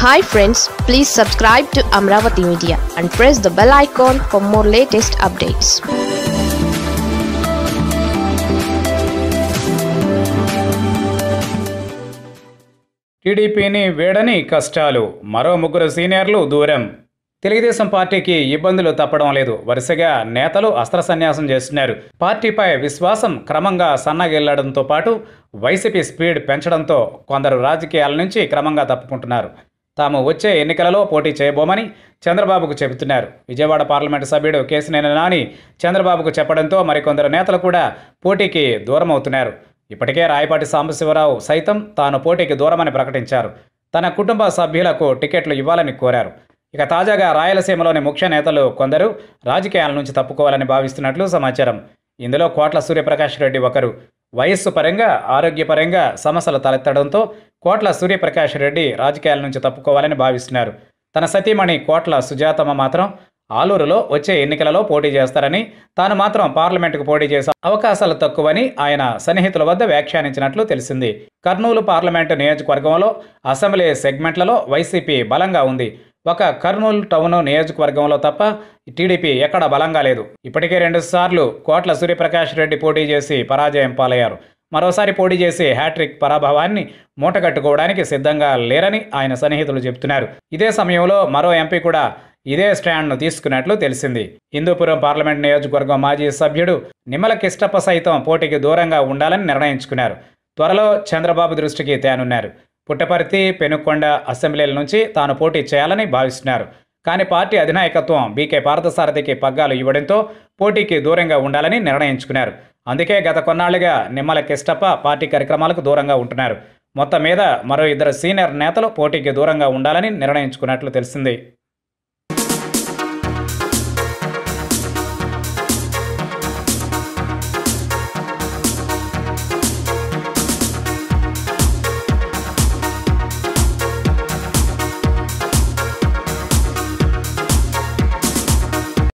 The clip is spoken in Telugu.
hi friends please subscribe to Amaravati media and press the bell icon for more latest updates టీడీపీని వేడని కష్టాలు మరో ముగ్గురు సీనియర్లు దూరం తెలుగుదేశం పార్టీకి ఇబ్బందులు తప్పడం లేదు వరుసగా నేతలు అస్త్ర సన్యాసం చేస్తున్నారు పార్టీపై విశ్వాసం క్రమంగా సన్నగిల్లడంతో పాటు వైసీపీ స్పీడ్ పెంచడంతో కొందరు రాజకీయాల నుంచి క్రమంగా తప్పుకుంటున్నారు తాము వచ్చే ఎన్నికలలో పోటీ చేయబోమని చంద్రబాబుకు చెబుతున్నారు విజయవాడ పార్లమెంటు సభ్యుడు కేసినేని నాని చంద్రబాబుకు చెప్పడంతో మరికొందరు నేతలు కూడా పోటీకి దూరం అవుతున్నారు ఇప్పటికే రాయపాటి సాంబశివరావు సైతం తాను పోటీకి దూరమని ప్రకటించారు తన కుటుంబ సభ్యులకు టికెట్లు ఇవ్వాలని కోరారు ఇక తాజాగా రాయలసీమలోని ముఖ్య నేతలు కొందరు రాజకీయాల నుంచి తప్పుకోవాలని భావిస్తున్నట్లు సమాచారం ఇందులో కోట్ల సూర్యప్రకాష్ రెడ్డి ఒకరు వయస్సు పరంగా ఆరోగ్యపరంగా సమస్యలు తలెత్తడంతో కోట్ల సూర్యప్రకాష్ రెడ్డి రాజకీయాల నుంచి తప్పుకోవాలని భావిస్తున్నారు తన సతీమణి కోట్ల సుజాతమ్మ మాత్రం ఆలూరులో వచ్చే ఎన్నికలలో పోటీ చేస్తారని తాను మాత్రం పార్లమెంటుకు పోటీ చేసే అవకాశాలు తక్కువని ఆయన సన్నిహితుల వద్ద వ్యాఖ్యానించినట్లు తెలిసింది కర్నూలు పార్లమెంటు నియోజకవర్గంలో అసెంబ్లీ సెగ్మెంట్లలో వైసీపీ బలంగా ఉంది ఒక కర్నూలు టౌన్ నియోజకవర్గంలో తప్ప టీడీపీ ఎక్కడ బలంగా లేదు ఇప్పటికే రెండుసార్లు కోట్ల సూర్యప్రకాష్ రెడ్డి పోటీ చేసి పరాజయం పాలయ్యారు మరోసారి పోటీ చేసి హ్యాట్రిక్ పరాభవాన్ని మూటగట్టుకోవడానికి సిద్ధంగా లేరని ఆయన సన్నిహితులు చెబుతున్నారు ఇదే సమయంలో మరో ఎంపీ కూడా ఇదే స్టాండ్ను తీసుకున్నట్లు తెలిసింది హిందూపురం పార్లమెంట్ నియోజకవర్గం మాజీ సభ్యుడు నిమ్మల కిష్టప్ప సైతం పోటీకి దూరంగా ఉండాలని నిర్ణయించుకున్నారు త్వరలో చంద్రబాబు దృష్టికి తేనున్నారు పుట్టపర్తి పెనుకొండ అసెంబ్లీల నుంచి తాను పోటీ చేయాలని భావిస్తున్నారు కానీ పార్టీ అధినాయకత్వం బీకే పార్థసారథికి పగ్గాలు ఇవ్వడంతో పోటీకి దూరంగా ఉండాలని నిర్ణయించుకున్నారు అందుకే గత కొన్నాళ్లుగా నిమ్మల కిష్టప్ప పార్టీ కార్యక్రమాలకు దూరంగా ఉంటున్నారు మొత్తం మీద మరో ఇద్దరు సీనియర్ నేతలు పోటీకి దూరంగా ఉండాలని నిర్ణయించుకున్నట్లు తెలిసింది